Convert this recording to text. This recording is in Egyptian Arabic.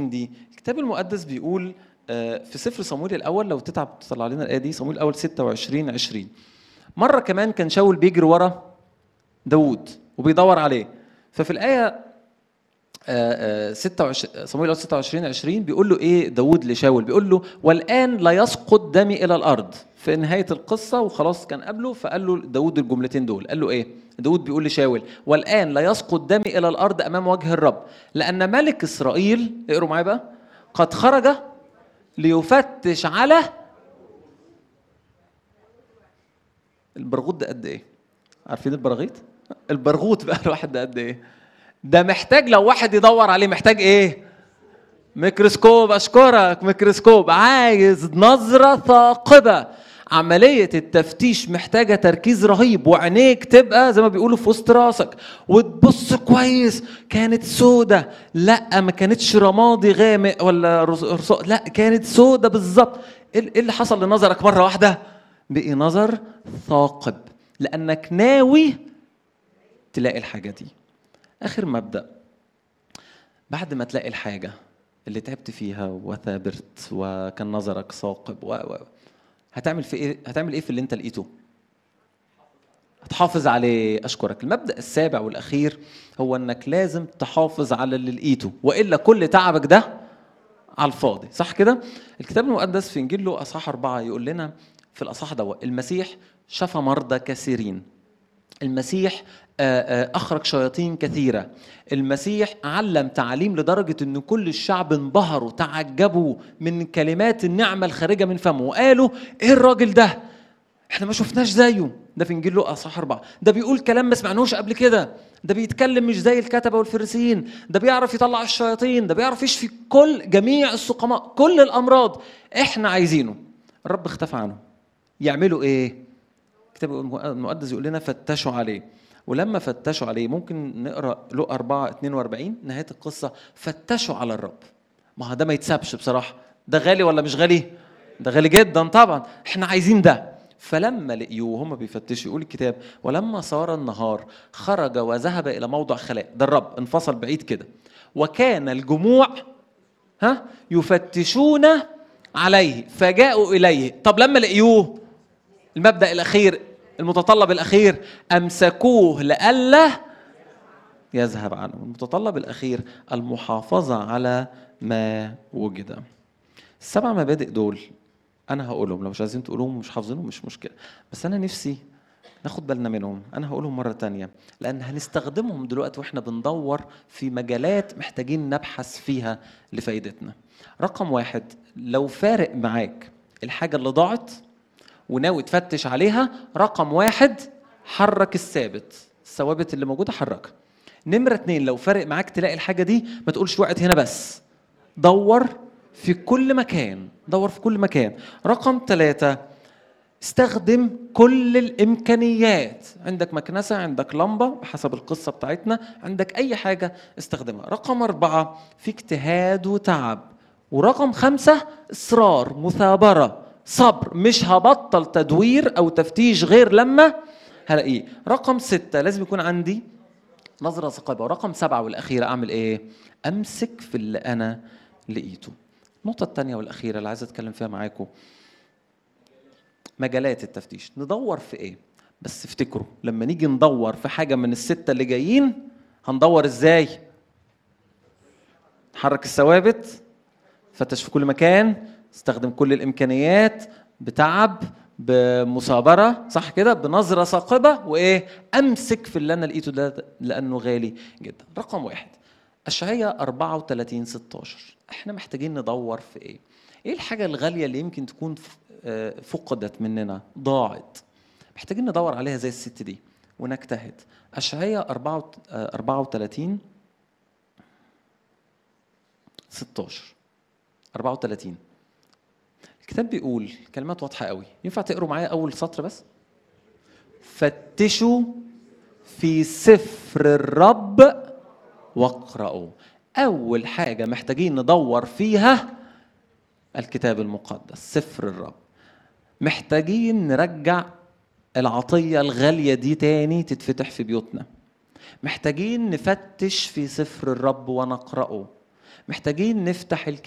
20 دي الكتاب المقدس بيقول آه، في سفر صمويل الاول لو تتعب تطلع لنا الايه دي صمويل الاول 26 20 مره كمان كان شاول بيجري ورا داوود وبيدور عليه ففي الايه آه، آه، 26 صمويل الاول 26 20 بيقول له ايه داوود لشاول بيقول له والان لا يسقط دمي الى الارض في نهايه القصه وخلاص كان قبله فقال له داوود الجملتين دول قال له ايه داوود بيقول لشاول والان لا يسقط دمي الى الارض امام وجه الرب لان ملك اسرائيل اقروا معايا بقى قد خرج ليفتش على البرغوث ده قد ايه عارفين البراغيث البرغوث بقى الواحد ده قد ايه ده محتاج لو واحد يدور عليه محتاج ايه ميكروسكوب اشكرك ميكروسكوب عايز نظره ثاقبه عملية التفتيش محتاجة تركيز رهيب وعينيك تبقى زي ما بيقولوا في وسط راسك وتبص كويس كانت سودة لا ما كانتش رمادي غامق ولا رص... رص... لا كانت سودة بالظبط ايه إيه اللي حصل لنظرك مرة واحدة بقي نظر ثاقب لأنك ناوي تلاقي الحاجة دي آخر مبدأ بعد ما تلاقي الحاجة اللي تعبت فيها وثابرت وكان نظرك ثاقب و... و... هتعمل في ايه هتعمل ايه في اللي انت لقيته هتحافظ عليه اشكرك المبدا السابع والاخير هو انك لازم تحافظ على اللي لقيته والا كل تعبك ده على الفاضي صح كده الكتاب المقدس في انجيل له اصحاح اربعه يقول لنا في الاصحاح ده المسيح شفى مرضى كثيرين المسيح آه، آه، اخرج شياطين كثيره المسيح علم تعاليم لدرجه ان كل الشعب انبهروا تعجبوا من كلمات النعمه الخارجه من فمه وقالوا ايه الراجل ده احنا ما شفناش زيه ده في انجيل لوقا اصحاح اربعه ده بيقول كلام ما سمعناهوش قبل كده ده بيتكلم مش زي الكتبه والفريسيين ده بيعرف يطلع الشياطين ده بيعرف يشفي كل جميع السقماء كل الامراض احنا عايزينه الرب اختفى عنه يعملوا ايه الكتاب المقدس يقول لنا فتشوا عليه ولما فتشوا عليه ممكن نقرا لقا 4 42 نهايه القصه فتشوا على الرب ما هو ده ما يتسابش بصراحه ده غالي ولا مش غالي ده غالي جدا طبعا احنا عايزين ده فلما لقيوه وهم بيفتشوا يقول الكتاب ولما صار النهار خرج وذهب الى موضع خلاء ده الرب انفصل بعيد كده وكان الجموع ها يفتشون عليه فجاءوا اليه طب لما لقيوه المبدا الاخير المتطلب الاخير امسكوه لئلا يذهب عنه المتطلب الاخير المحافظه على ما وجد السبع مبادئ دول انا هقولهم لو مش عايزين تقولوهم ومش حافظينهم مش مشكله بس انا نفسي ناخد بالنا منهم انا هقولهم مره تانية لان هنستخدمهم دلوقتي واحنا بندور في مجالات محتاجين نبحث فيها لفائدتنا رقم واحد لو فارق معاك الحاجه اللي ضاعت وناوي تفتش عليها رقم واحد حرك الثابت الثوابت اللي موجوده حركها نمرة اتنين لو فارق معاك تلاقي الحاجة دي ما تقولش وقت هنا بس دور في كل مكان دور في كل مكان رقم ثلاثة استخدم كل الإمكانيات عندك مكنسة عندك لمبة حسب القصة بتاعتنا عندك أي حاجة استخدمها رقم أربعة في اجتهاد وتعب ورقم خمسة إصرار مثابرة صبر مش هبطل تدوير أو تفتيش غير لما هلاقيه رقم ستة لازم يكون عندي نظرة ثقابة ورقم سبعة والأخيرة أعمل إيه؟ أمسك في اللي أنا لقيته النقطة الثانية والأخيرة اللي عايز أتكلم فيها معاكم مجالات التفتيش ندور في إيه؟ بس افتكروا لما نيجي ندور في حاجة من الستة اللي جايين هندور إزاي؟ نحرك الثوابت فتش في كل مكان استخدم كل الإمكانيات بتعب بمثابره صح كده بنظره ثاقبه وايه امسك في اللي انا لقيته ده لانه غالي جدا رقم واحد اشعياء 34 16 احنا محتاجين ندور في ايه ايه الحاجه الغاليه اللي يمكن تكون ف- آه، فقدت مننا ضاعت محتاجين ندور عليها زي الست دي ونجتهد اشعياء 34 16 34 الكتاب بيقول كلمات واضحة قوي ينفع تقروا معايا أول سطر بس فتشوا في سفر الرب واقرأوا أول حاجة محتاجين ندور فيها الكتاب المقدس سفر الرب محتاجين نرجع العطية الغالية دي تاني تتفتح في بيوتنا محتاجين نفتش في سفر الرب ونقرأه محتاجين نفتح الكتاب